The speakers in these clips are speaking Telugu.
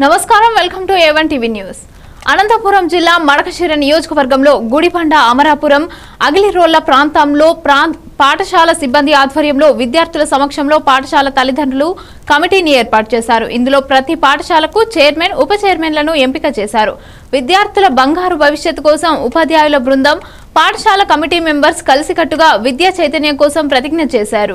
నమస్కారం welcome to A one TV news Anantapuram జిల్లా మడకశిర నియోజకవర్గంలో గుడిబండ అమరాపురం అగిలిరోళ్ల ప్రాంతంలో ప్రాంత పాఠశాల సిబ్బంది ఆధ్వర్యంలో విద్యార్థుల సమక్షంలో పాఠశాల తల్లిదండ్రులు కమిటీని ఏర్పాటు చేశారు ఇందులో ప్రతి పాఠశాలకు చైర్మన్ ఉప చైర్మన్లను ఎంపిక చేశారు విద్యార్థుల బంగారు భవిష్యత్తు కోసం ఉపాధ్యాయుల బృందం పాఠశాల కమిటీ మెంబర్స్ కలిసికట్టుగా విద్యా చైతన్యం కోసం ప్రతిజ్ఞ చేశారు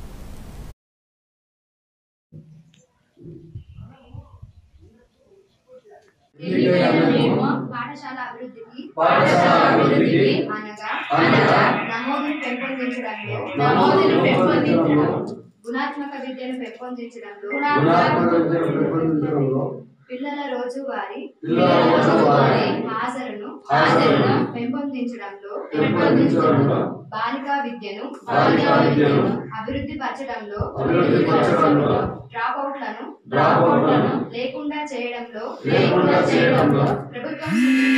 పాఠశాల అభివృద్ధికి పాఠశాల అభివృద్ధికి అనగా అనగా నమోదును పెంపొందించడంలో నమోదును పెంపొందించడంలో గుణాత్మక విద్యను పెంపొందించడంలో గుణాత్మక విద్యను పెంపొందించడంలో పిల్లల రోజువారీ పిల్లల రోజువారీ హాజరును హాజరును పెంపొందించడంలో పెంపొందించడంలో బాలికా విద్యను బాలికా విద్యను అభివృద్ధి పరచడంలో అభివృద్ధి పరచడంలో డ్రాపౌట్లను డ్రాపౌట్లను లేకుండా చేయడంలో లేకుండా చేయడంలో ప్రభుత్వం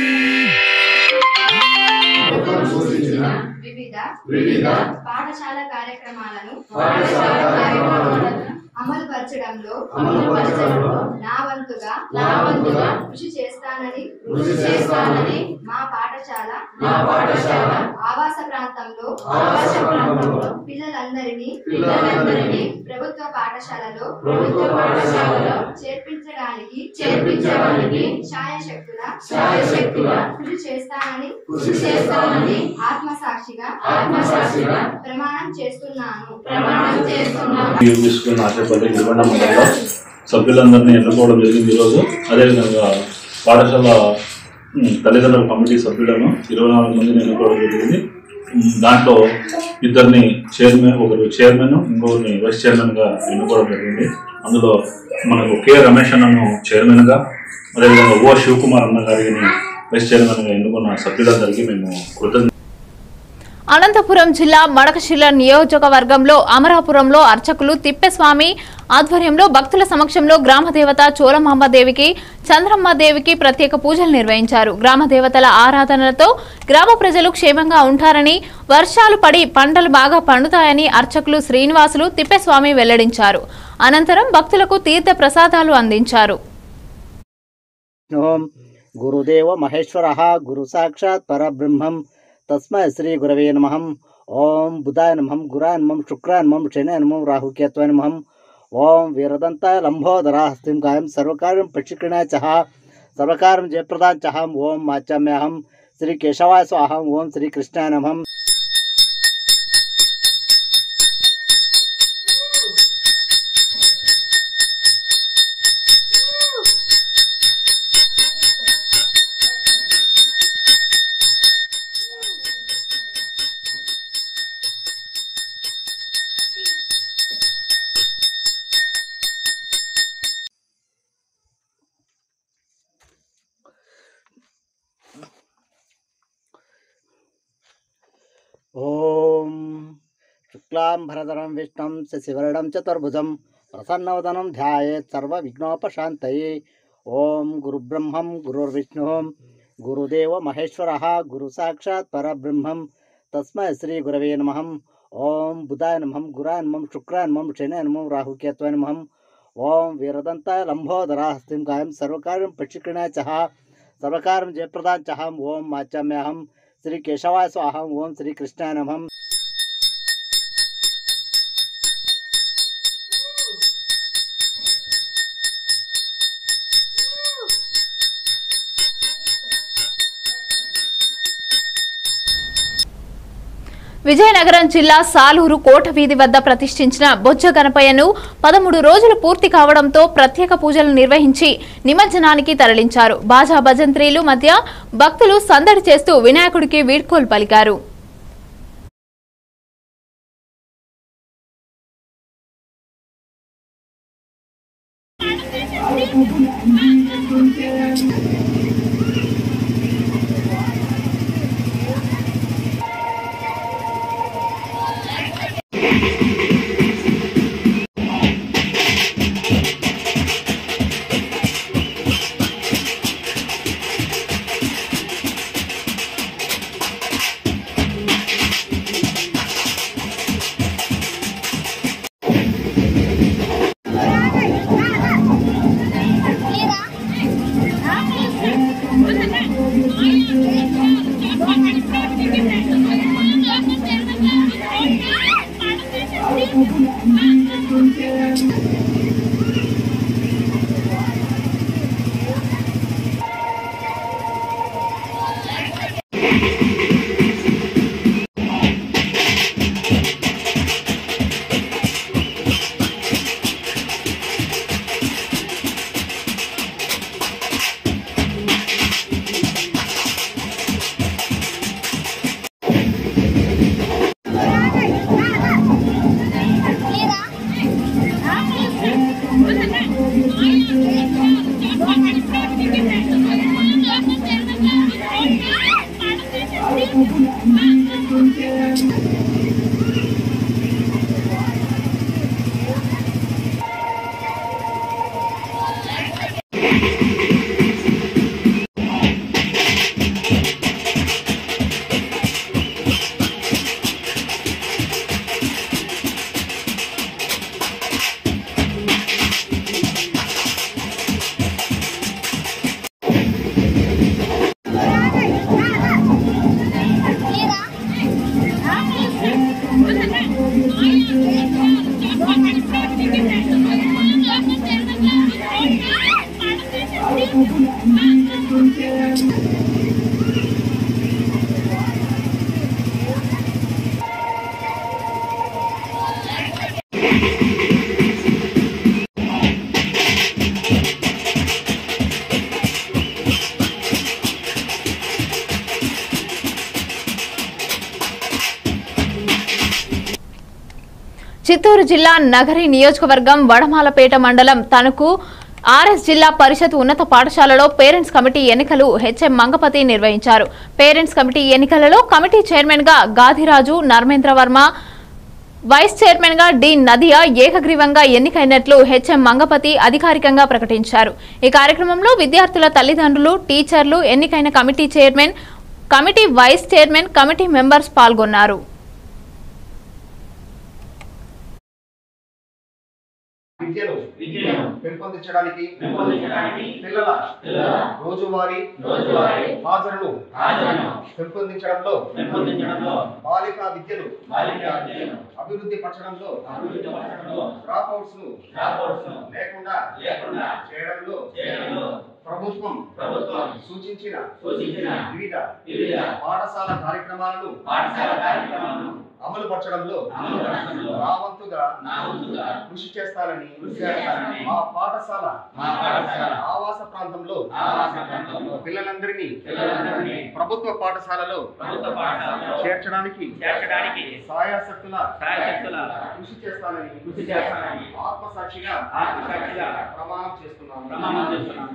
ప్రభుత్వం సూచించిన వివిధ వివిధ పాఠశాల కార్యక్రమాలను పాఠశాల కార్యక్రమాలను అమలు పరచడంలో అమలుపరచడంలో నా వంతుగా నా వంతుగా కృషి చేస్తానని కృషి చేస్తానని మా పాఠశాల మా పాఠశాల ఆవాస ప్రాంతంలో ఆవాస ప్రాంతంలో పిల్లలందరినీ పిల్లలందరినీ ప్రభుత్వ పాఠశాలలో ప్రభుత్వ పాఠశాలలో చేర్పించడానికి చేర్పించడానికి శాయశక్తుల శాయశక్తుల కృషి చేస్తానని కృషి చేస్తానని ఆత్మసాక్షిగా ఆత్మసాక్షిగా ప్రమాణం చేస్తున్నాను ప్రమాణం చేస్తున్నాను లీవ్ తీసుకున్న ఆశపల్లి నిర్వహణ మండలిలో సభ్యులందరినీ ఎన్నుకోవడం జరిగింది ఈరోజు అదేవిధంగా పాఠశాల ఉమ్, తల్లిదండ్రుల కమిటీ సభ్యులను ఇరవై నాలుగు మందిని ఎన్నుకోవడం జరిగింది ఉమ్, దాంట్లో ఇద్దరిని చైర్మన్ ఒకరు చైర్మన్ ఇంకొకరిని వైస్ చైర్మన్గా ఎన్నుకోవడం జరిగింది అందులో మనకు కె రమేష్ అన్నను చైర్మన్గా అదేవిధంగా ఓ శివకుమార్ అన్న గారిని వైస్ చైర్మన్గా ఎన్నుకున్న సభ్యులందరికీ మేము కృతజ్ఞ అనంతపురం జిల్లా మడకశిల నియోజకవర్గంలో అమరాపురంలో అర్చకులు తిప్పేస్వామి ఆధ్వర్యంలో భక్తుల సమక్షంలో గ్రామదేవత చోళమాంబదేవికి చంద్రమ్మదేవికి ప్రత్యేక పూజలు నిర్వహించారు గ్రామ దేవతల ఆరాధనలతో గ్రామ ప్రజలు క్షేమంగా ఉంటారని వర్షాలు పడి పంటలు బాగా పండుతాయని అర్చకులు శ్రీనివాసులు తిప్పేస్వామి వెల్లడించారు అనంతరం భక్తులకు తీర్థ ప్రసాదాలు అందించారు ఓం గురుదేవ మహేశ్వర గురు సాక్షాత్ పరబ్రహ్మం తస్మై శ్రీ గురవే నమ ఓం బుధాయ నమం గురాయ నమం శుక్రాయ నమం శని నమం రాహుకేత్వాయ నమం ఓం వీరదంతాయ లంబోదరా హస్తిం కాయం సర్వకార్యం ప్రక్షిణాయ చహ సర్వకార్యం జయప్రదాం చహం ఓం మాచామ్యహం శ్రీ కేశవాయ స్వాహం ఓం శ్రీ కృష్ణాయ నమం ఓం శుక్లాంబరధరం విష్ణుం శశివర్ణం చతుర్భుజం ప్రసన్నవదనం ధ్యాయేత్ సర్వవిఘ్నోపశాంతయే ఓం గురుబ్రహ్మం గురుర్విష్ణు గురుదేవ మహేశ్వర గురు సాక్షాత్ పరబ్రహ్మం తస్మై శ్రీ గురవే నమ ఓం బుధాయ నమం గురాయ నమం శుక్రాయ నమం శని నమం రాహుకేత్వాయ నమం ఓం వీరదంతాయ లంబోదరా హస్తిం కాయం సర్వకార్యం ప్రక్షిణాయ చహ సర్వకార్యం జయప్రదాం చహం ఓం మాచామ్యహం శ్రీ కేశవాయ స్వాహం ఓం శ్రీ కృష్ణాయ నమం విజయనగరం జిల్లా సాలూరు కోట వీధి వద్ద ప్రతిష్ఠించిన బొజ్జ గణపయ్యను పదమూడు రోజులు పూర్తి కావడంతో ప్రత్యేక పూజలు నిర్వహించి నిమజ్జనానికి తరలించారు బాజా భజంత్రీలు మధ్య భక్తులు సందడి చేస్తూ వినాయకుడికి వీడ్కోలు పలికారు చిత్తూరు జిల్లా నగరి నియోజకవర్గం వడమాలపేట మండలం తనకు ఆర్ఎస్ జిల్లా పరిషత్ ఉన్నత పాఠశాలలో పేరెంట్స్ కమిటీ ఎన్నికలు హెచ్ఎం మంగపతి నిర్వహించారు పేరెంట్స్ కమిటీ ఎన్నికలలో కమిటీ చైర్మన్ గా గాదిరాజు నర్మేంద్ర వర్మ వైస్ చైర్మన్ గా డి నదియా ఏకగ్రీవంగా ఎన్నికైనట్లు హెచ్ఎం మంగపతి అధికారికంగా ప్రకటించారు ఈ కార్యక్రమంలో విద్యార్థుల తల్లిదండ్రులు టీచర్లు ఎన్నికైన committee chairman committee vice chairman committee members పాల్గొన్నారు విద్యను విద్యను పెంపొందించడానికి పెంపొందించడానికి పిల్లల పిల్లల రోజువారీ రోజువారీ హాజరును హాజరును పెంపొందించడంలో పెంపొందించడంలో బాలికా విద్యను బాలికా విద్యను అభివృద్ధి పరచడంలో అభివృద్ధి పరచడంలో డ్రాప్ అవుట్స్ ను రాబోట్స్ను లేకుండా లేకుండా చేయడంలో చేయడంలో ప్రభుత్వం ప్రభుత్వం సూచించిన సూచించిన వివిధ వివిధ పాఠశాల కార్యక్రమాలను పాఠశాల కార్యక్రమాలను అమలు పరచడంలో అమలు పరచడంలో నా వంతుగా నా వంతుగా కృషి చేస్తానని కృషి చేస్తానని మా పాఠశాల మా పాఠశాల ఆవాస ప్రాంతంలో ఆవాస ప్రాంతంలో పిల్లలందరినీ పిల్లలందరినీ ప్రభుత్వ పాఠశాలలో ప్రభుత్వ పాఠశాలలో చేర్చడానికి చేర్చడానికి సాయాశక్తుల సాయశక్తుల కృషి చేస్తానని కృషి చేస్తానని ఆత్మసాక్షిగా ఆత్మసాక్షిగా ప్రమాణం చేస్తున్నాను ప్రమాణం చేస్తున్నాను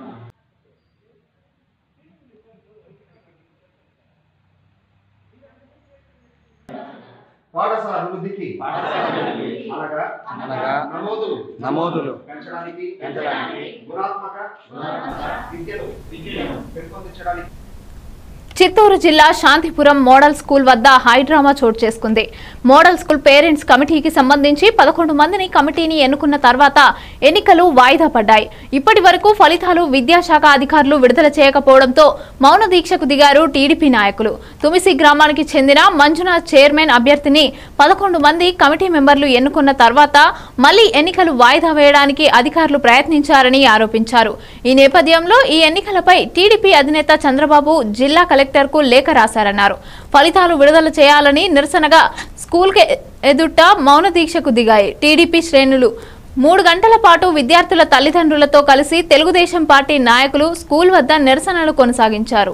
పాఠశాల అభివృద్ధికి పాఠశాల అభివృద్ధికి అనగా అనగా నమోదులు నమోదులు పెంచడానికి పెంచడానికి గుణాత్మక గుణాత్మక విద్యను విద్యను పెంపొందించడానికి చిత్తూరు జిల్లా శాంతిపురం మోడల్ స్కూల్ వద్ద హైడ్రామా చోటు చేసుకుంది మోడల్ స్కూల్ పేరెంట్స్ కమిటీకి సంబంధించి పదకొండు మందిని కమిటీని ఎన్నుకున్న తర్వాత ఎన్నికలు వాయిదా పడ్డాయి ఇప్పటి వరకు ఫలితాలు విద్యాశాఖ అధికారులు విడుదల చేయకపోవడంతో మౌన దీక్షకు దిగారు టీడీపీ నాయకులు తుమిసి గ్రామానికి చెందిన మంజునాథ్ చైర్మన్ అభ్యర్థిని పదకొండు మంది కమిటీ మెంబర్లు ఎన్నుకున్న తర్వాత మళ్లీ ఎన్నికలు వాయిదా వేయడానికి అధికారులు ప్రయత్నించారని ఆరోపించారు ఈ నేపథ్యంలో ఈ ఎన్నికలపై టీడీపీ అధినేత చంద్రబాబు జిల్లా కలెక్టర్కు లేఖ రాశారన్నారు ఫలితాలు విడుదల చేయాలని నిరసనగా స్కూల్కి ఎదుట మౌన దీక్షకు దిగాయి టీడీపీ శ్రేణులు మూడు గంటల పాటు విద్యార్థుల తల్లిదండ్రులతో కలిసి తెలుగుదేశం పార్టీ నాయకులు స్కూల్ వద్ద నిరసనలు కొనసాగించారు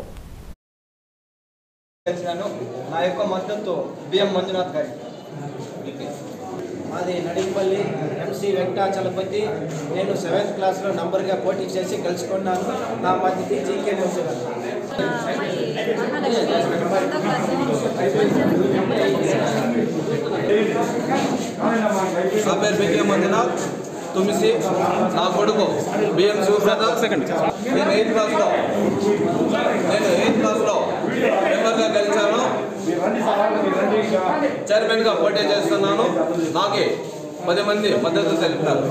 చేసినాను నా యొక్క మద్దతు బిఎం మంజునాథ్ గారి మాది నడింపల్లి ఎంసీ వెంకటాచలపతి నేను సెవెంత్ క్లాస్లో నంబర్గా పోటీ చేసి గెలుచుకున్నాను నా మద్దతు జీకే న్యూస్ నా పేరు బికే మంజునాథ్ తుమిసి నా కొడుకు బిఎం శివప్రసాద్ సెకండ్ నేను ఎయిత్ క్లాస్లో నేను ఎయిత్ క్లాస్లో మెంబర్గా గెలిచాను చైర్మన్గా పోటీ చేస్తున్నాను నాకే పది మంది మద్దతు తెలిపారు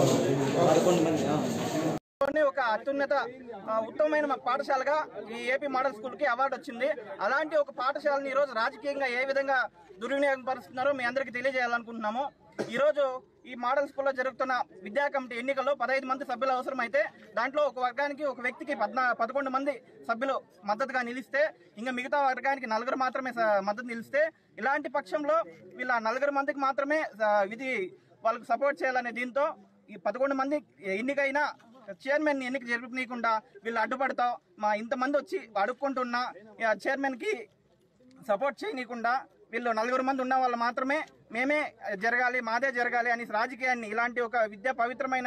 లోనే ఒక అత్యున్నత ఆ, ఉత్తమమైన మా పాఠశాలగా ఈ ఏపీ మోడల్ స్కూల్ కి అవార్డు వచ్చింది అలాంటి ఒక పాఠశాలని ఈ రోజు రాజకీయంగా ఏ విధంగా దుర్వినియోగం పరుస్తున్నారో మీ అందరికీ తెలియజేయాలనుకుంటున్నాము ఈ రోజు ఈ మోడల్ స్కూల్లో జరుగుతున్న విద్యా కమిటీ ఎన్నికల్లో పదహైదు మంది సభ్యులు అవసరమైతే దాంట్లో ఒక వర్గానికి ఒక వ్యక్తికి పద్నా పదకొండు మంది సభ్యులు మద్దతుగా నిలిస్తే ఇంకా మిగతా వర్గానికి నలుగురు మాత్రమే స- మద్దతు నిలిస్తే ఇలాంటి పక్షంలో వీళ్ళ నలుగురు మందికి మాత్రమే ఆ, విధి వాళ్ళకి సపోర్ట్ చేయాలనే దీంతో ఈ పదకొండు మంది ఎన్నికైనా చైర్మన్ ఎన్నిక జరపనీయకుండా వీళ్ళు అడ్డుపడతాం మా ఇంతమంది వచ్చి అడుక్కుంటున్న చైర్మన్ కి సపోర్ట్ చేయనీయకుండా వీళ్ళు నలుగురు మంది ఉన్న వాళ్ళు మాత్రమే మేమే జరగాలి మాదే జరగాలి అని రాజకీయాన్ని ఇలాంటి ఒక విద్యా పవిత్రమైన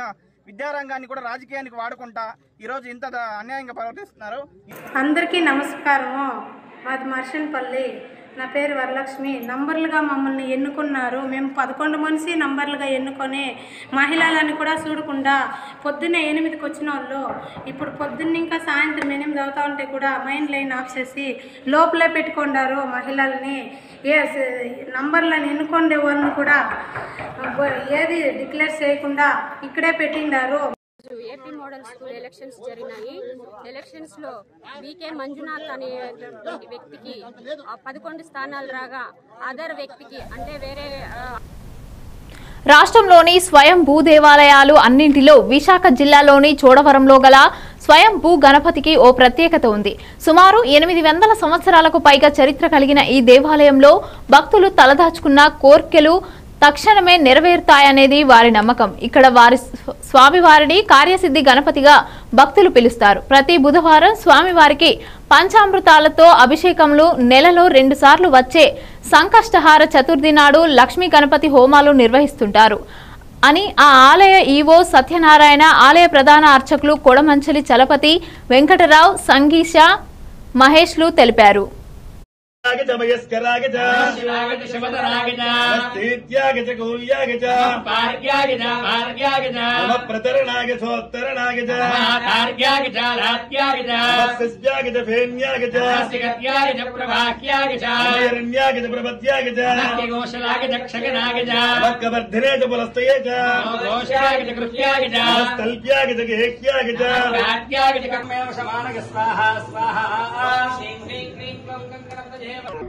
విద్యారంగాన్ని కూడా రాజకీయానికి వాడుకుంటా ఈరోజు ఇంత ద- అన్యాయంగా ప్రవర్తిస్తున్నారు అందరికీ నమస్కారము మాది మర్షన్పల్లి నా పేరు వరలక్ష్మి నంబర్లుగా మమ్మల్ని ఎన్నుకున్నారు మేము పదకొండు మనిషి నంబర్లుగా ఎన్నుకొని మహిళలని కూడా చూడకుండా పొద్దున్నే ఎనిమిదికి వచ్చిన వాళ్ళు ఇప్పుడు పొద్దున్న ఇంకా సాయంత్రం ఎనిమిది అవుతా ఉంటే కూడా మైండ్ లైన్ ఆఫ్ చేసి లోపలే పెట్టుకున్నారు మహిళల్ని ఏ నంబర్లను ఎన్నుకునే వాళ్ళని కూడా ఏది డిక్లేర్ చేయకుండా ఇక్కడే పెట్టిండారు రోజు ఏపీ మోడల్ స్కూల్ ఎలక్షన్స్ జరిగినాయి ఎలక్షన్స్ లో బీకే మంజునాథ్ అనేటువంటి వ్యక్తికి ఆ, పదకొండు స్థానాలు రాగా అదర్ వ్యక్తికి అంటే వేరే ఆ, రాష్ట్రంలోని స్వయం భూ దేవాలయాలు అన్నింటిలో విశాఖ జిల్లాలోని చోడవరంలో గల స్వయం భూ గణపతికి ఓ ప్రత్యేకత ఉంది సుమారు ఎనిమిది వందల సంవత్సరాలకు పైగా చరిత్ర కలిగిన ఈ దేవాలయంలో భక్తులు తలదాచుకున్న కోర్కెలు తక్షణమే నెరవేరుతాయనేది వారి నమ్మకం ఇక్కడ వారి స్వ- స్వామివారిని కార్యసిద్ధి గణపతిగా భక్తులు పిలుస్తారు ప్రతి బుధవారం స్వామివారికి పంచామృతాలతో అభిషేకములు నెలలో రెండు సార్లు వచ్చే సంకష్టహార చతుర్థి నాడు లక్ష్మీ గణపతి హోమాలు నిర్వహిస్తుంటారు అని ఆ ఆలయ ఈవో సత్యనారాయణ ఆలయ ప్రధాన అర్చకులు కొడమంచలి చలపతి వెంకటరావు సంగీష మహేష్లు తెలిపారు శివాగజ శివధరాగజ స్థిత్యాగజ గౌర్యాగజ పార్గ్యాగజ మార్గ్యాగజ నమ ప్రతరణాగజోత్తరణాగజ కార్గ్యాగజ లాత్యాగజ సస్యాగజ ఫేన్యాగజ సిగత్యాగజ ప్రభాక్యాగజ నమయరణ్యాగజ ప్రపద్యాగజ ఘోషలాగజ క్షగనాగజ కవర్ధనే చ పులస్తయే చ ఘోషాగజ కృత్యాగజ స్థల్ప్యాగజ గేహ్యాగజ కార్గ్యాగజ కర్మేవ సమానగ స్వాహ స్వాహ శ్రీం హ్రీం క్లీం క్లం కంకణపతజే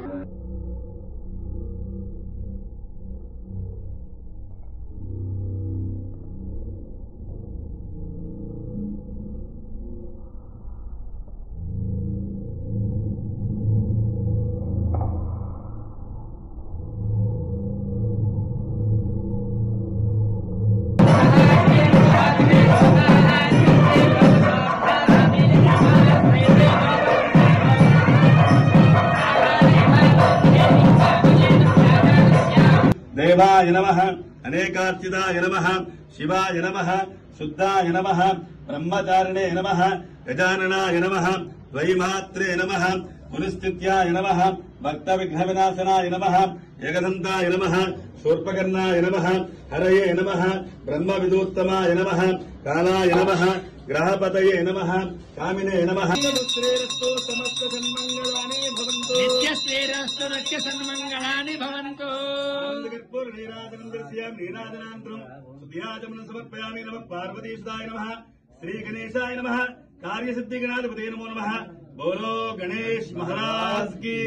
దేవాయ నమ అనేకార్చితాయ నమ శివాయ నమ శుద్ధాయ నమ బ్రహ్మచారిణే నమ గజాననాయ నమ ద్వైమాత్రే నమ పునిస్థిత్యాయ నమ భక్త విఘ్న వినాశనాయ నమ ఏకదంతాయ నమ శూర్పకర్ణాయ నమ హరయే నమ బ్రహ్మ విదూత్తమాయ నమ కాలాయ నమ గ్రహపతయే నమ కామినే నమ సమస్త సన్మంగళాని భవంతు నిత్యశ్రీరస్తు నిత్య సన్మంగళాని భవంతు నీరాజనం దర్శయామి నీరాజనాంతరం శుద్ధ్యాచమనం సమర్పయామి నమ పార్వతీసుదాయ నమ శ్రీ గణేశాయ నమ కార్యసిద్ధి గణాధిపతే నమో నమ బోలో గణేష్ మహారాజ్ కి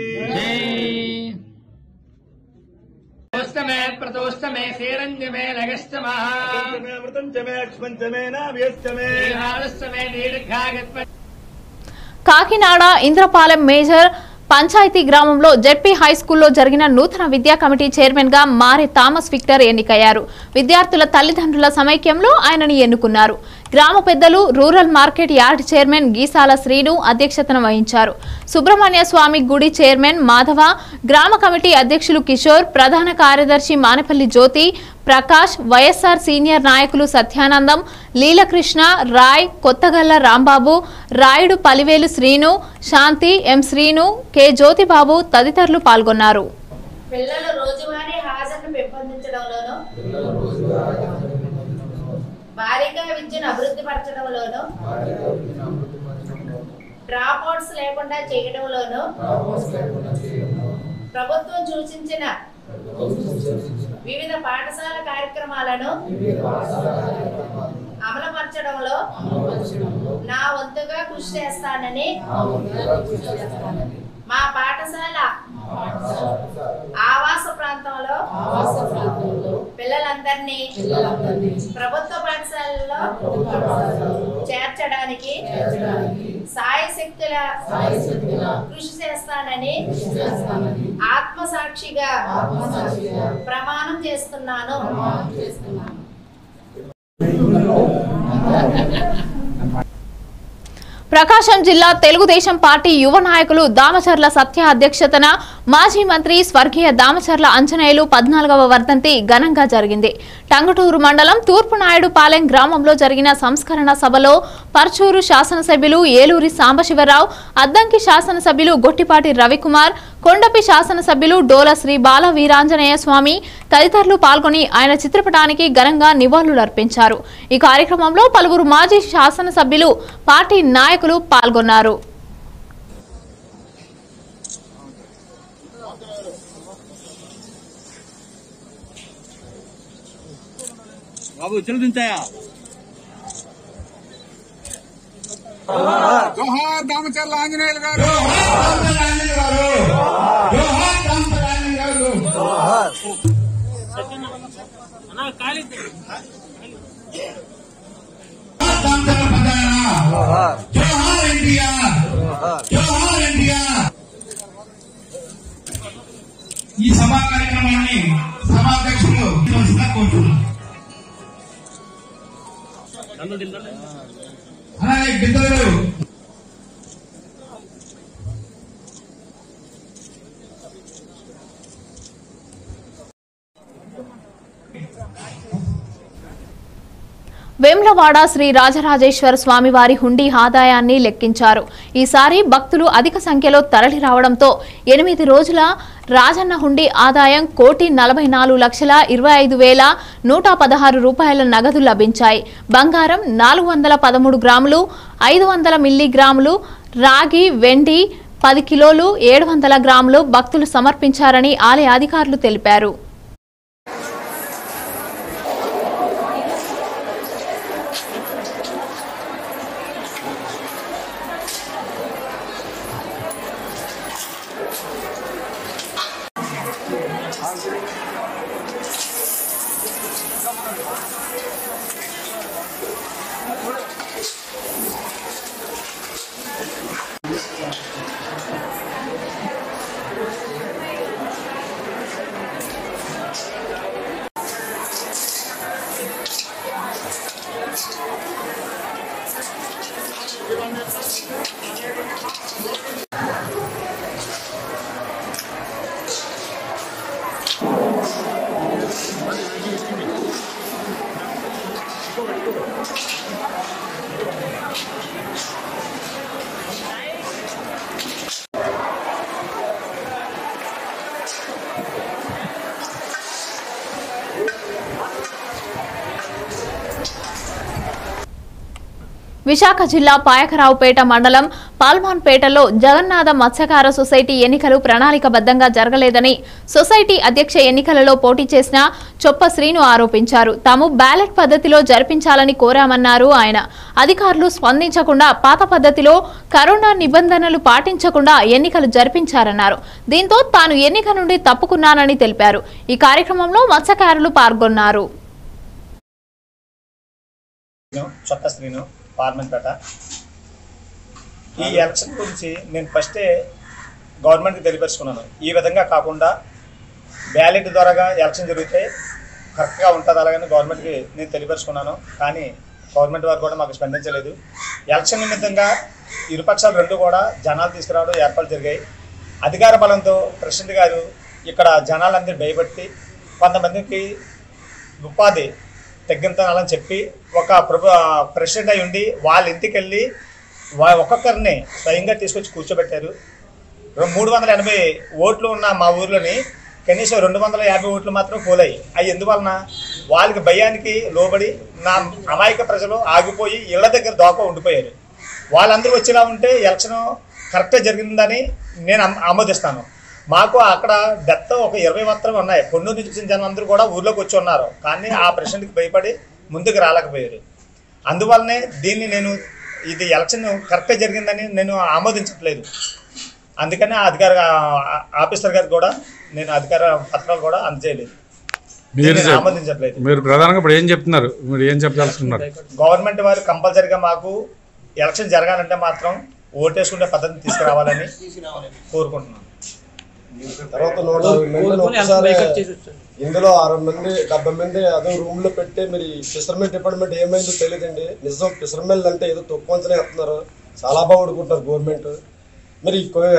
మే ప్రతోష్ట మే శ్రీరంజ మే లగశ్చ మహా అమృతం చ మే అక్ష్మం చ మే నావ్యశ్చ మే శ్రీహారస్య మే దీర్ఘాగత్వ కాకినాడ ఇంద్రపాలెం మేజర్ పంచాయతీ గ్రామంలో జెడ్పీ హై స్కూల్లో జరిగిన నూతన విద్యా కమిటీ చైర్మన్ గా మారి థామస్ విక్టర్ ఎన్నికయ్యారు విద్యార్థుల తల్లిదండ్రుల సమైక్యంలో ఆయనని ఎన్నుకున్నారు గ్రామ పెద్దలు rural market yard chairman Geesala Srinu అధ్యక్షతన వహించారు సుబ్రహ్మణ్య స్వామి గుడి చైర్మన్ మాధవ గ్రామ కమిటీ అధ్యక్షులు కిషోర్ ప్రధాన కార్యదర్శి మానపల్లి జ్యోతి ప్రకాష్ వైఎస్ఆర్ సీనియర్ నాయకులు సత్యానందం లీలకృష్ణ రాయ్ కొత్తగల్ల రాంబాబు రాయుడు పలివేలు శ్రీను శాంతి ఎం శ్రీను కె జ్యోతిబాబు తదితరులు పాల్గొన్నారు పిల్లల రోజువారీ హాజరును పెంపొందించడంలోను భారీగా విద్యను అభివృద్ధి పరచడంలోను డ్రాప్ అవుట్స్ లేకుండా చేయడంలోను ప్రభుత్వం సూచించిన వివిధ పాఠశాల కార్యక్రమాలను అమలుపరచడంలో నా వంతుగా కృషి చేస్తానని మా పాఠశాల ఆవాస ప్రాంతంలో పిల్లలందరినీ ప్రభుత్వ పాఠశాలలో చేర్చడానికి సాయశక్తుల కృషి చేస్తానని ఆత్మసాక్షిగా ప్రమాణం చేస్తున్నాను ప్రకాశం జిల్లా తెలుగుదేశం పార్టీ యువ నాయకులు దామచర్ల సత్య అధ్యక్షతన మాజీ మంత్రి స్వర్గీయ దామచర్ల అంజనేయులు పద్నాలుగవ వర్ధంతి ఘనంగా జరిగింది టంగుటూరు మండలం తూర్పు నాయుడుపాలెం గ్రామంలో జరిగిన సంస్కరణ సభలో పర్చూరు శాసనసభ్యులు ఏలూరి సాంబశివరావు అద్దంకి శాసనసభ్యులు గొట్టిపాటి రవికుమార్ కొండపి శాసనసభ్యులు డోల శ్రీ బాల వీరాంజనేయ స్వామి తదితరులు పాల్గొని ఆయన చిత్రపటానికి ఘనంగా నివాళులర్పించారు ఈ కార్యక్రమంలో పలువురు మాజీ శాసనసభ్యులు పార్టీ నాయకులు పాల్గొన్నారు బాబు చెల్లు దించాయా జోహార్ దామచర్ల ఆంజనేయులు గారు ఈ సభా కార్యక్రమాన్ని సభాధ్యక్షులు ఇవ్వాల్సిందిగా కోరుతున్నాను అలాగే గిద్దరు వేమ్లవాడ శ్రీ రాజరాజేశ్వర స్వామివారి హుండీ ఆదాయాన్ని లెక్కించారు ఈసారి భక్తులు అధిక సంఖ్యలో తరలి రావడంతో ఎనిమిది రోజుల రాజన్న హుండీ ఆదాయం కోటి నలభై నాలుగు లక్షల ఇరవై ఐదు వేల నూట పదహారు రూపాయల నగదు లభించాయి బంగారం నాలుగు వందల పదమూడు గ్రాములు ఐదు వందల మిల్లీగ్రాములు రాగి వెండి పది కిలోలు ఏడు వందల గ్రాములు భక్తులు సమర్పించారని ఆలయ అధికారులు తెలిపారు విశాఖ జిల్లా పాయకరావుపేట మండలం పాల్మాన్పేటలో జగన్నాథ మత్స్యకార సొసైటీ ఎన్నికలు ప్రణాళికబద్ధంగా జరగలేదని సొసైటీ అధ్యక్ష ఎన్నికలలో పోటీ చేసిన చొప్ప శ్రీను ఆరోపించారు తాము బ్యాలెట్ పద్ధతిలో జరిపించాలని కోరామన్నారు ఆయన అధికారులు స్పందించకుండా పాత పద్ధతిలో కరోనా నిబంధనలు పాటించకుండా ఎన్నికలు జరిపించారన్నారు దీంతో తాను ఎన్నిక నుండి తప్పుకున్నానని తెలిపారు ఈ కార్యక్రమంలో మత్స్యకారులు పాల్గొన్నారు చొక్క శ్రీను పార్మెంట్పేట ఈ ఎలక్షన్ గురించి నేను ఫస్టే గవర్నమెంట్కి తెలియపరుచుకున్నాను ఈ విధంగా కాకుండా బ్యాలెట్ ద్వారాగా ఎలక్షన్ జరిగితే కరెక్ట్గా ఉంటుంది అలాగని గవర్నమెంట్కి నేను తెలియపరుచుకున్నాను కానీ గవర్నమెంట్ వారు కూడా మాకు స్పందించలేదు ఎలక్షన్ నిమిత్తంగా ఇరుపక్షాలు రెండు కూడా జనాలు తీసుకురావడం ఏర్పాటు జరిగాయి అధికార బలంతో ప్రెసిడెంట్ గారు ఇక్కడ జనాలందరూ భయపెట్టి కొంతమందికి ఉపాధి తగ్గించాలని చెప్పి ఒక ప్రభు ప్రెసిడెంట్ అయి ఉండి వాళ్ళ ఇంటికి వెళ్ళి వా- ఒక్కొక్కరిని స్వయంగా తీసుకొచ్చి కూర్చోబెట్టారు రెం- మూడు వందల ఎనభై ఓట్లు ఉన్న మా ఊర్లోని కనీసం రెండు వందల యాభై ఓట్లు మాత్రం పోలాయి అవి ఎందువలన వాళ్ళకి భయానికి లోబడి నా అమాయక ప్రజలు ఆగిపోయి ఇళ్ల దగ్గర దోక ఉండిపోయారు వాళ్ళందరూ వచ్చేలా ఉంటే ఎలక్షన్ కరెక్ట్గా జరిగిందని నేను ఆమ్- ఆమోదిస్తాను మాకు అక్కడ డెత్ ఒక ఇరవై మాత్రమే ఉన్నాయి పొన్నూరు నుంచి వచ్చిన జనం అందరూ కూడా ఊర్లోకి వచ్చి ఉన్నారు కానీ ఆ ప్రెసిడెంట్కి భయపడి ముందుకు రాలేకపోయారు అందువల్లనే దీన్ని నేను ఇది ఎలక్షన్ కరెక్ట్గా జరిగిందని నేను ఆమోదించట్లేదు అందుకని ఆ అధికార ఆ- ఆఫీసర్ గారికి కూడా నేను అధికార పత్రాలు కూడా అందజేయలేదు మీరు దీన్ని చెప్- ఆమోదించట్లేదు మీరు ప్రధానంగా ఇప్పుడు ఏం చెప్తున్నారు మీరు ఏం చెప్పదలుచుకున్నారు గవర్నమెంట్ వారు కంపల్సరీగా మాకు ఎలక్షన్ జరగాలంటే మాత్రం ఓటేసుకునే పద్ధతిని తీసుకురావాలని కోరుకుంటున్నాను తర్వాత నూట యాభై మందిని ఒకసారి ఇందులో అరవై మంది డెబ్బై మంది అదే రూమ్ లో పెట్టి మరి ఫిషర్మెన్ డిపార్ట్మెంట్ ఏమైందో తెలియదండి నిజం ఫిషర్మెన్ అంటే ఏదో తక్కువ అంచనా వేస్తున్నారు చాలా బాగుడుకుంటున్నారు గవర్నమెంట్ మరి కొ- అదే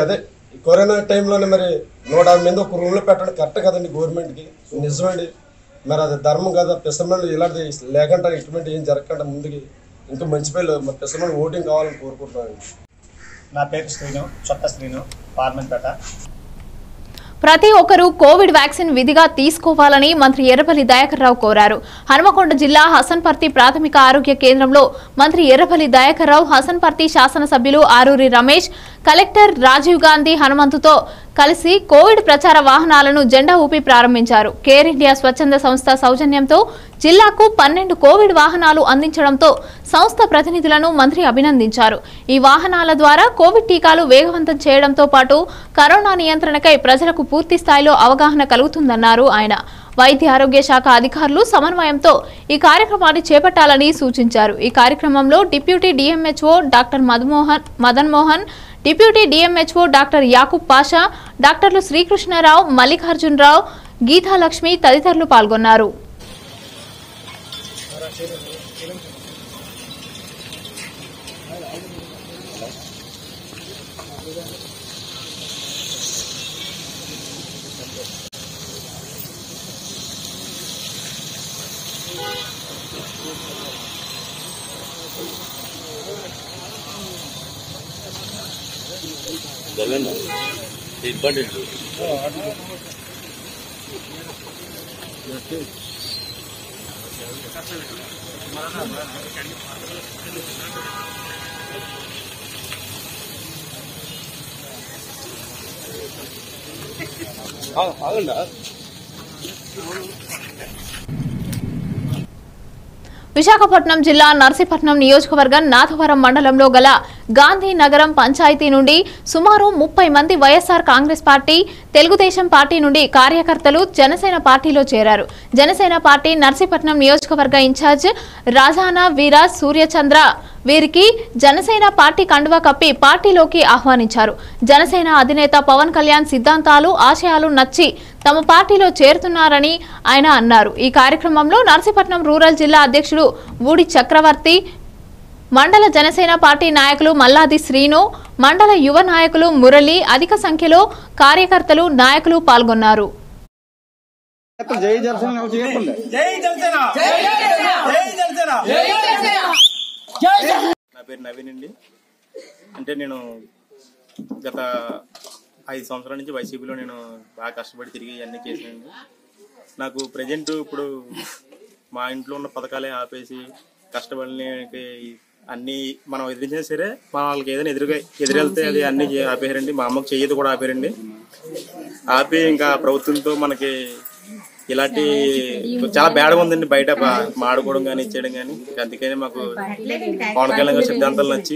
ఈ కరోనా టైంలోనే మరి నూట యాభై మంది ఒక రూమ్లో పెట్టడం కరెక్ట్ కదండి గవర్నమెంట్కి నిజమండి మరి అది ధర్మం కదా పిసరమల్లి ఇలాంటి లేకుండా ఇటువంటి ఏం జరగకుండా ముందుకి ఇంకా మంచి పేర్లు మరి పిసరమల్లి ఓటింగ్ కావాలని కోరుకుంటున్నాను నా పేరు శ్రీను చొక్క శ్రీను పార్మెంట్పేట ప్రతి ఒక్కరూ కోవిడ్ వ్యాక్సిన్ విధిగా తీసుకోవాలని మంత్రి ఎర్రపల్లి దయాకర్ రావు కోరారు హనుమకొండ జిల్లా హసన్పర్తి ప్రాథమిక ఆరోగ్య కేంద్రంలో మంత్రి ఎర్రపల్లి దయాకర్ రావు హసన్పర్తి శాసనసభ్యులు ఆరూరి రమేష్ కలెక్టర్ రాజీవ్ గాంధీ హనుమంతుతో కలిసి కోవిడ్ ప్రచార వాహనాలను జెండా ఊపి ప్రారంభించారు కేర్ ఇండియా స్వచ్ఛంద సంస్థ సౌజన్యంతో జిల్లాకు పన్నెండు కోవిడ్ వాహనాలు అందించడంతో సంస్థ ప్రతినిధులను మంత్రి అభినందించారు ఈ వాహనాల ద్వారా కోవిడ్ టీకాలు వేగవంతం చేయడంతో పాటు కరోనా నియంత్రణకై ప్రజలకు పూర్తి స్థాయిలో అవగాహన కలుగుతుందన్నారు ఆయన వైద్య ఆరోగ్య శాఖ అధికారులు సమన్వయంతో ఈ కార్యక్రమాన్ని చేపట్టాలని సూచించారు ఈ కార్యక్రమంలో deputy DMHO doctor Madhumohan Madan Mohan deputy DMHO doctor Yakub Pasha డాక్టర్లు శ్రీకృష్ణరావు మల్లికార్జునరావు గీతాలక్ష్మి తదితరులు పాల్గొన్నారు విశాఖపట్నం జిల్లా నర్సీపట్నం నియోజకవర్గం నాథవరం మండలంలో గల గాంధీ నగరం పంచాయతీ నుండి సుమారు ముప్పై మంది YSR Congress party Telugudesam party నుండి కార్యకర్తలు జనసేన పార్టీలో చేరారు జనసేన పార్టీ నర్సీపట్నం నియోజకవర్గ ఇన్ఛార్జ్ రాజానా వీరాజ్ సూర్యచంద్ర వీరికి జనసేన పార్టీ కండువా కప్పి పార్టీలోకి ఆహ్వానించారు జనసేన అధినేత పవన్ కళ్యాణ్ సిద్ధాంతాలు ఆశయాలు నచ్చి తమ పార్టీలో చేరుతున్నారని ఆయన అన్నారు ఈ కార్యక్రమంలో నర్సీపట్నం రూరల్ జిల్లా అధ్యక్షుడు ఊడి చక్రవర్తి మండల జనసేన పార్టీ నాయకులు మల్లాది శ్రీను మండల యువ నాయకులు మురళి అధిక సంఖ్యలో కార్యకర్తలు నాయకులు పాల్గొన్నారు జై జనసేన జై జనసేన జై జనసేన జై జనసేన నా పేరు నవీన్ అండి అంటే నేను గత ఐదు సంవత్సరాల నుంచి వైసీపీలో నేను బాగా కష్టపడి తిరిగి అన్ని చేశానండి నాకు ప్రజెంట్ ఇప్పుడు మా ఇంట్లో ఉన్న పథకాలే ఆపేసి కష్టపడినకి అన్ని మనం ఎదిరించినా సరే మా వాళ్ళకి ఏదైనా ఎదురుగా ఎదురెళ్తే అది అన్ని చే- ఆపేయారండి మా అమ్మకి చెయ్యదు కూడా ఆపేరండి ఆపి ఇంకా ప్రభుత్వంతో మనకి ఇలాంటి చాలా బ్యాడ్గా ఉందండి బయట బా- మాడుకోవడం కానీ చేయడం కానీ అందుకని మాకు పవన్ కళ్యాణ్ గారి సిద్ధాంతాలు నచ్చి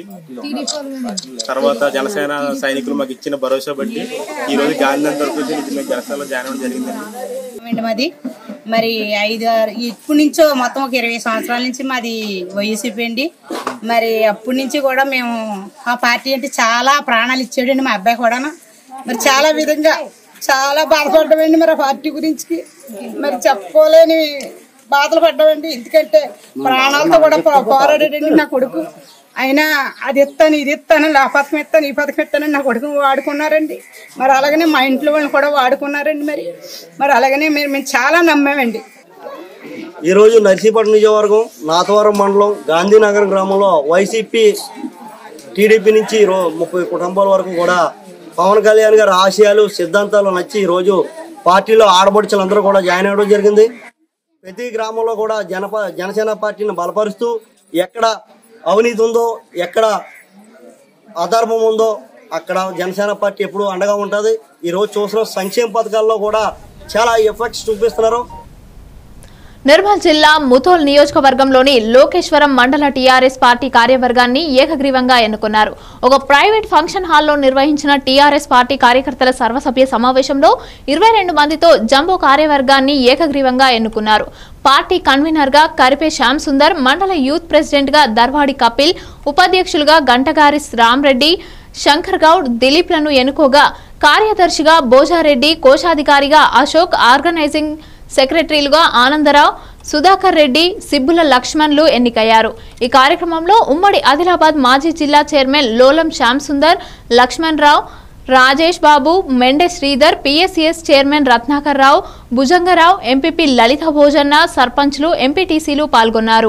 తర్వాత జనసేన సైనికులు మాకు ఇచ్చిన భరోసా బట్టి ఈ రోజు గాంధీ తరపు నుంచి మేము జనసేనలో జాయిన్ అవ్వడం జరిగిందండి అండి మాది మరి ఐదు ఆరు ఇప్పటి నుంచో మొత్తం ఒక ఇరవై సంవత్సరాల నుంచి మాది వైసీపీ అండి మరి అప్పటి నుంచి కూడా మేము ఆ పార్టీ అంటే చాలా ప్రాణాలు ఇచ్చాడండి మా అబ్బాయి కూడా మరి చాలా విధంగా చాలా బాధపడ్డామండి మరి ఆ పార్టీ గురించి మరి చెప్పుకోలేని బాధలు పడ్డామండి ఎందుకంటే ప్రాణాలతో కూడా పో- పోరాడాడండి నా కొడుకు అయినా అది ఇస్తాను ఇది ఇస్తాను ఆ పథకం ఇస్తాను ఈ పథకం ఇస్తానని నా కొడుకు వాడుకున్నారండి మరి అలాగనే మా ఇంట్లో వాళ్ళని కూడా వాడుకున్నారండి మరి మరి అలాగనే మీరు మేము చాలా నమ్మామండి ఈరోజు నర్సీపట్నం నియోజకవర్గం నాతవరం మండలం గాంధీనగర్ గ్రామంలో వైసీపీ టీడీపీ నుంచి రో- ముప్పై కుటుంబాల వరకు కూడా పవన్ కళ్యాణ్ గారి ఆశయాలు సిద్ధాంతాలు నచ్చి ఈరోజు పార్టీలో ఆడబడుచులందరూ కూడా జాయిన్ అవ్వడం జరిగింది ప్రతి గ్రామంలో కూడా జనప జనసేన పార్టీని బలపరుస్తూ ఎక్కడ అవినీతి ఉందో ఎక్కడ అధర్మం ఉందో అక్కడ జనసేన పార్టీ ఎప్పుడు అండగా ఉంటుంది ఈరోజు చూసిన సంక్షేమ పథకాల్లో కూడా చాలా ఎఫెక్ట్స్ చూపిస్తున్నారు నిర్మల్ జిల్లా ముథోల్ నియోజకవర్గంలోని లోకేశ్వరం మండల టీఆర్ఎస్ పార్టీ కార్యవర్గాన్ని ఏకగ్రీవంగా ఎన్నుకున్నారు ఒక ప్రైవేట్ ఫంక్షన్ హాల్లో నిర్వహించిన టీఆర్ఎస్ పార్టీ కార్యకర్తల సర్వసభ్య సమావేశంలో ఇరవై రెండు మందితో జంబో కార్యవర్గాన్ని ఏకగ్రీవంగా ఎన్నుకున్నారు పార్టీ కన్వీనర్ గా కరిపే శ్యామ్ సుందర్ మండల యూత్ ప్రెసిడెంట్ గా దర్వాడి కపిల్ ఉపాధ్యక్షులుగా గంటగారి రామ్రెడ్డి శంకర్ గౌడ్ దిలీప్లను ఎన్నుకోగా కార్యదర్శిగా బోజారెడ్డి కోశాధికారిగా అశోక్ ఆర్గనైజింగ్ సెక్రటరీలుగా ఆనందరావు సుధాకర్ రెడ్డి సిబ్బుల లక్ష్మణ్లు ఎన్నికయ్యారు ఈ కార్యక్రమంలో ఉమ్మడి ఆదిలాబాద్ మాజీ జిల్లా chairman Lolam Shyam Sundar Lakshman Rao Rajesh Babu Mende Sridhar PSCS chairman Ratnakar Rao Bhujangarao MPP Lalitha Bhojanna సర్పంచ్లు ఎంపీటీసీలు పాల్గొన్నారు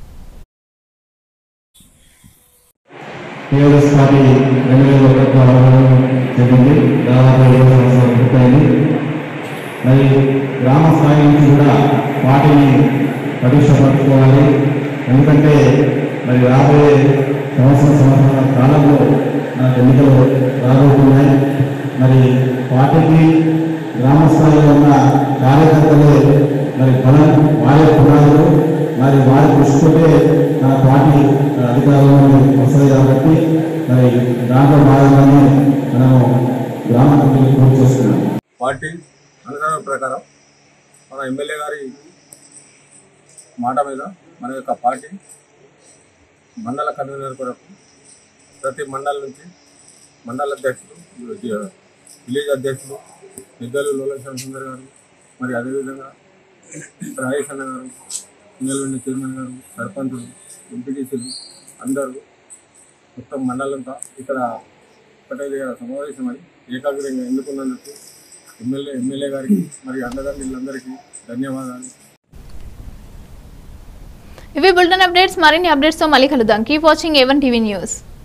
టీఆర్ఎస్ పార్టీ రెండు వేల ఒకటిలో ఆరంభం జరిగింది దాదాపు ఏడు సంవత్సరాలు పూర్తయింది మరి గ్రామ స్థాయి నుంచి కూడా పార్టీని పటిష్టపరచుకోవాలి ఎందుకంటే మరి రాబోయే సంవత్సరం సంవత్సరాల కాలంలో నాకు ఎన్నికలు రాబోతున్నాయి మరి పార్టీకి గ్రామ స్థాయిలో ఉన్న కార్యకర్తలే మరి బలం వారే పునాదులు మరి వారి కృషితోటే మన పార్టీ అధికారంలో వస్తుంది కాబట్టి మరి దాంట్లో భాగంగానే మనము గ్రామ కమిటీని పూర్తి చేస్తున్నాం పార్టీ అనుసరణ ప్రకారం మన ఎమ్మెల్యే గారి మాట మీద మన యొక్క పార్టీ మండల కన్వీనర్ కొరకు ప్రతి మండలం నుంచి మండల అధ్యక్షులు విలేజ్ అధ్యక్షులు పెద్దలు లోలక్ష్మణ సుందర్ గారు మరి అదేవిధంగా రాజేష్ అన్న గారు సింగల్వెండి చైర్మన్ గారు సర్పంచులు ఎంపీటీసీలు అందరూ మొత్తం మండలంతా ఇక్కడ ఒకటే దగ్గర సమావేశమై ఏకాగ్రంగా ఎన్నుకున్నందుకు ఎమ్మెల్యే ఎమ్మెల్యే గారికి మరి అన్నదండ్రులందరికీ ధన్యవాదాలు ఇవి బులెటిన్ అప్డేట్స్ మరిన్ని అప్డేట్స్తో మళ్ళీ కలుద్దాం keep watching A one TV news